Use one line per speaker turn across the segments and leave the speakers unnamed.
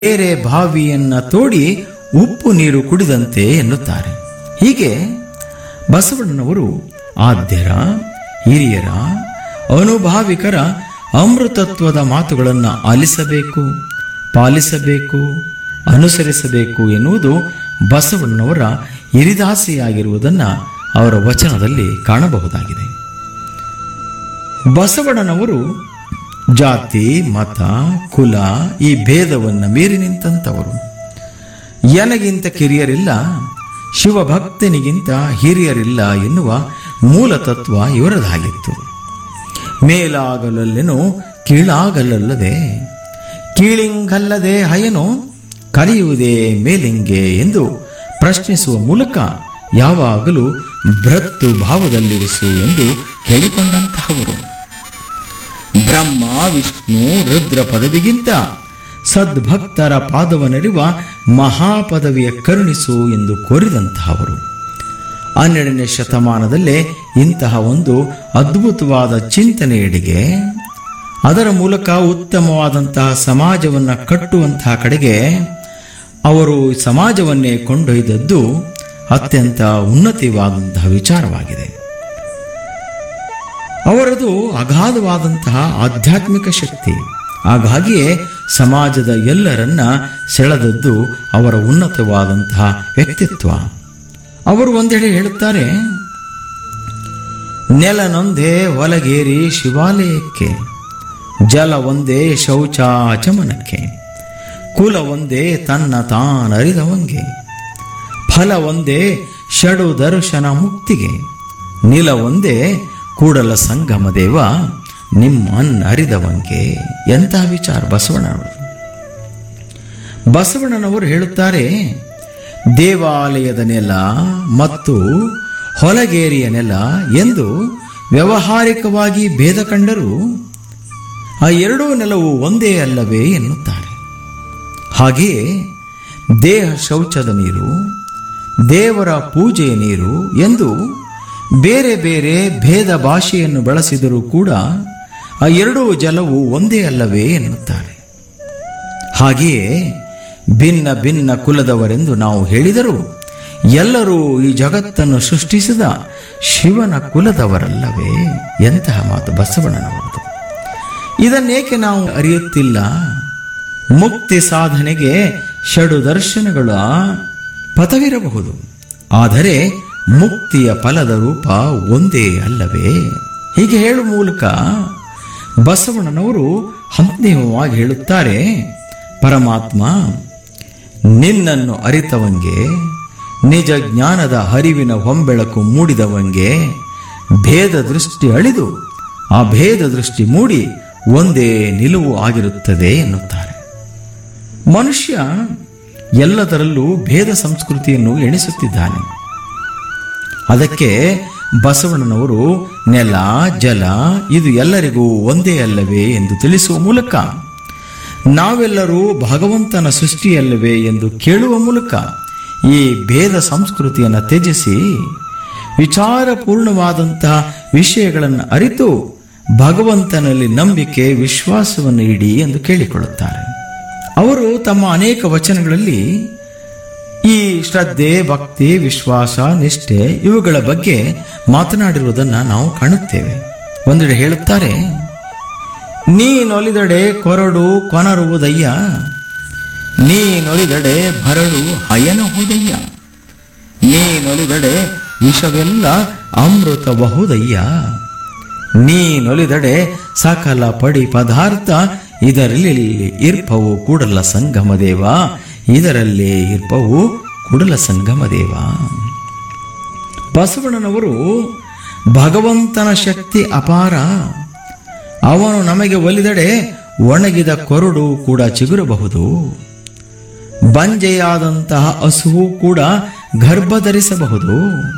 ಬೇರೆ ಬಾವಿಯನ್ನ ತೋಡಿ ಉಪ್ಪು ನೀರು ಕುಡಿದಂತೆ ಎನ್ನುತ್ತಾರೆ ಹೀಗೆ ಬಸವಣ್ಣನವರು ಆದ್ಯರ ಹಿರಿಯರ ಅನುಭಾವಿಕರ ಅಮೃತತ್ವದ ಮಾತುಗಳನ್ನು ಆಲಿಸಬೇಕು ಪಾಲಿಸಬೇಕು ಅನುಸರಿಸಬೇಕು ಎನ್ನುವುದು ಬಸವಣ್ಣನವರ ಹಿರಿದಾಸೆಯಾಗಿರುವುದನ್ನು ಅವರ ವಚನದಲ್ಲಿ ಕಾಣಬಹುದಾಗಿದೆ ಬಸವಣ್ಣನವರು ಜಾತಿ ಮತ ಕುಲ ಈ ಭೇದವನ್ನು ಮೀರಿ ನಿಂತಂಥವರು ಎನಗಿಂತ ಕಿರಿಯರಿಲ್ಲ ಶಿವಭಕ್ತನಿಗಿಂತ ಹಿರಿಯರಿಲ್ಲ ಎನ್ನುವ ಮೂಲ ತತ್ವ ಇವರದಾಗಿತ್ತು ಮೇಲಾಗಲಲ್ಲೆನೋ ಕೀಳಾಗಲಲ್ಲದೆ ಕೀಳಿಂಗಲ್ಲದೆ ಹಯನು ಕಲಿಯುವುದೇ ಮೇಲಿಂಗೆ ಎಂದು ಪ್ರಶ್ನಿಸುವ ಮೂಲಕ ಯಾವಾಗಲೂ ಭ್ರತ್ತು ಭಾವದಲ್ಲಿರಿಸು ಎಂದು ಹೇಳಿಕೊಂಡಂತಹವರು ಬ್ರಹ್ಮ ವಿಷ್ಣು ರುದ್ರ ಪದವಿಗಿಂತ ಸದ್ಭಕ್ತರ ಪಾದವನರಿವ ಮಹಾಪದವಿಯ ಕರುಣಿಸು ಎಂದು ಕೋರಿದಂತಹವರು ಹನ್ನೆರಡನೇ ಶತಮಾನದಲ್ಲೇ ಇಂತಹ ಒಂದು ಅದ್ಭುತವಾದ ಚಿಂತನೆಯಡೆಗೆ ಅದರ ಮೂಲಕ ಉತ್ತಮವಾದಂತಹ ಸಮಾಜವನ್ನು ಕಟ್ಟುವಂತಹ ಕಡೆಗೆ ಅವರು ಸಮಾಜವನ್ನೇ ಕೊಂಡೊಯ್ದದ್ದು ಅತ್ಯಂತ ಉನ್ನತಿವಾದಂತಹ ವಿಚಾರವಾಗಿದೆ ಅವರದು ಅಗಾಧವಾದಂತಹ ಆಧ್ಯಾತ್ಮಿಕ ಶಕ್ತಿ ಹಾಗಾಗಿಯೇ ಸಮಾಜದ ಎಲ್ಲರನ್ನ ಸೆಳೆದದ್ದು ಅವರ ಉನ್ನತವಾದಂತಹ ವ್ಯಕ್ತಿತ್ವ ಅವರು ಒಂದೆಡೆ ಹೇಳುತ್ತಾರೆ ನೆಲನೊಂದೇ ಒಲಗೇರಿ ಶಿವಾಲಯಕ್ಕೆ ಜಲ ಒಂದೇ ಶೌಚಾಚಮನಕ್ಕೆ ಕುಲ ಒಂದೇ ತನ್ನ ತಾನರಿದವಂಗೆ ಫಲ ಒಂದೇ ಷಡು ದರ್ಶನ ಮುಕ್ತಿಗೆ ನಿಲ ಒಂದೇ ಕೂಡಲ ಸಂಗಮ ದೇವ ನಿಮ್ಮನ್ನರಿದವಂಗೆ ಎಂತಹ ವಿಚಾರ ಬಸವಣ್ಣನವರು ಬಸವಣ್ಣನವರು ಹೇಳುತ್ತಾರೆ ದೇವಾಲಯದ ನೆಲ ಮತ್ತು ಹೊಲಗೇರಿಯ ನೆಲ ಎಂದು ವ್ಯಾವಹಾರಿಕವಾಗಿ ಭೇದ ಕಂಡರೂ ಆ ಎರಡೂ ನೆಲವು ಒಂದೇ ಅಲ್ಲವೇ ಎನ್ನುತ್ತಾರೆ ಹಾಗೆಯೇ ದೇಹ ಶೌಚದ ನೀರು ದೇವರ ಪೂಜೆಯ ನೀರು ಎಂದು ಬೇರೆ ಬೇರೆ ಭೇದ ಭಾಷೆಯನ್ನು ಬಳಸಿದರೂ ಕೂಡ ಆ ಎರಡೂ ಜಲವು ಒಂದೇ ಅಲ್ಲವೇ ಎನ್ನುತ್ತಾರೆ ಹಾಗೆಯೇ ಭಿನ್ನ ಭಿನ್ನ ಕುಲದವರೆಂದು ನಾವು ಹೇಳಿದರೂ ಎಲ್ಲರೂ ಈ ಜಗತ್ತನ್ನು ಸೃಷ್ಟಿಸಿದ ಶಿವನ ಕುಲದವರಲ್ಲವೇ ಎಂತಹ ಮಾತು ಬಸವಣ್ಣನವರದು ಇದನ್ನೇಕೆ ನಾವು ಅರಿಯುತ್ತಿಲ್ಲ ಮುಕ್ತಿ ಸಾಧನೆಗೆ ಷಡು ದರ್ಶನಗಳ ಪಥವಿರಬಹುದು ಆದರೆ ಮುಕ್ತಿಯ ಫಲದ ರೂಪ ಒಂದೇ ಅಲ್ಲವೇ ಹೀಗೆ ಹೇಳುವ ಮೂಲಕ ಬಸವಣ್ಣನವರು ಅಂತಿಮವಾಗಿ ಹೇಳುತ್ತಾರೆ ಪರಮಾತ್ಮ ನಿನ್ನನ್ನು ಅರಿತವಂಗೆ ನಿಜ ಜ್ಞಾನದ ಹರಿವಿನ ಹೊಂಬೆಳಕು ಮೂಡಿದವಂಗೆ ಭೇದ ದೃಷ್ಟಿ ಅಳಿದು ಆ ಭೇದ ದೃಷ್ಟಿ ಮೂಡಿ ಒಂದೇ ನಿಲುವು ಆಗಿರುತ್ತದೆ ಎನ್ನುತ್ತಾರೆ ಮನುಷ್ಯ ಎಲ್ಲದರಲ್ಲೂ ಭೇದ ಸಂಸ್ಕೃತಿಯನ್ನು ಎಣಿಸುತ್ತಿದ್ದಾನೆ ಅದಕ್ಕೆ ಬಸವಣ್ಣನವರು ನೆಲ ಜಲ ಇದು ಎಲ್ಲರಿಗೂ ಒಂದೇ ಅಲ್ಲವೇ ಎಂದು ತಿಳಿಸುವ ಮೂಲಕ ನಾವೆಲ್ಲರೂ ಭಗವಂತನ ಸೃಷ್ಟಿಯಲ್ಲವೇ ಎಂದು ಕೇಳುವ ಮೂಲಕ ಈ ಭೇದ ಸಂಸ್ಕೃತಿಯನ್ನು ತ್ಯಜಿಸಿ ವಿಚಾರಪೂರ್ಣವಾದಂತಹ ವಿಷಯಗಳನ್ನು ಅರಿತು ಭಗವಂತನಲ್ಲಿ ನಂಬಿಕೆ ವಿಶ್ವಾಸವನ್ನು ಇಡಿ ಎಂದು ಕೇಳಿಕೊಳ್ಳುತ್ತಾರೆ ಅವರು ತಮ್ಮ ಅನೇಕ ವಚನಗಳಲ್ಲಿ ಈ ಶ್ರದ್ಧೆ ಭಕ್ತಿ ವಿಶ್ವಾಸ ನಿಷ್ಠೆ ಇವುಗಳ ಬಗ್ಗೆ ಮಾತನಾಡಿರುವುದನ್ನು ನಾವು ಕಾಣುತ್ತೇವೆ ಒಂದೆಡೆ ಹೇಳುತ್ತಾರೆ ನೀನೊಲಿದಡೆ ಕೊರಡು ಕೊನರುವುದಯ್ಯ ನೀನೊಲಿದಡೆ ಭರಡು ಹಯನಹುದಯ್ಯ ನೀನೊಲಿದಡೆ ವಿಷವೆಲ್ಲ ಅಮೃತಬಹುದಯ್ಯ ನೀನೊಲಿದಡೆ ಸಕಲ ಪಡಿ ಪದಾರ್ಥ ಇದರಲ್ಲಿ ಇರ್ಪವು ಕೂಡಲ ಸಂಗಮ ದೇವ ಇದರಲ್ಲೇ ಇರ್ಪವು ಕುಡಲ ಸಂಗಮ ದೇವ ಬಸವಣ್ಣನವರು ಭಗವಂತನ ಶಕ್ತಿ ಅಪಾರ ಅವನು ನಮಗೆ ಒಲಿದಡೆ ಒಣಗಿದ ಕೊರಡು ಕೂಡ ಚಿಗುರಬಹುದು ಬಂಜೆಯಾದಂತಹ ಹಸುವು ಕೂಡ ಗರ್ಭ ಧರಿಸಬಹುದು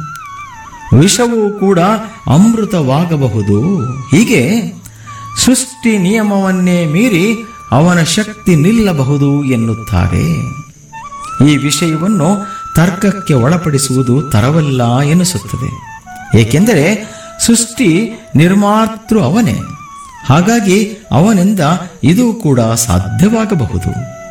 ವಿಷವೂ ಕೂಡ ಅಮೃತವಾಗಬಹುದು ಹೀಗೆ ಸೃಷ್ಟಿ ನಿಯಮವನ್ನೇ ಮೀರಿ ಅವನ ಶಕ್ತಿ ನಿಲ್ಲಬಹುದು ಎನ್ನುತ್ತಾರೆ ಈ ವಿಷಯವನ್ನು ತರ್ಕಕ್ಕೆ ಒಳಪಡಿಸುವುದು ತರವಲ್ಲ ಎನಿಸುತ್ತದೆ ಏಕೆಂದರೆ ಸೃಷ್ಟಿ ನಿರ್ಮಾತೃ ಅವನೇ ಹಾಗಾಗಿ ಅವನಿಂದ ಇದು ಕೂಡ ಸಾಧ್ಯವಾಗಬಹುದು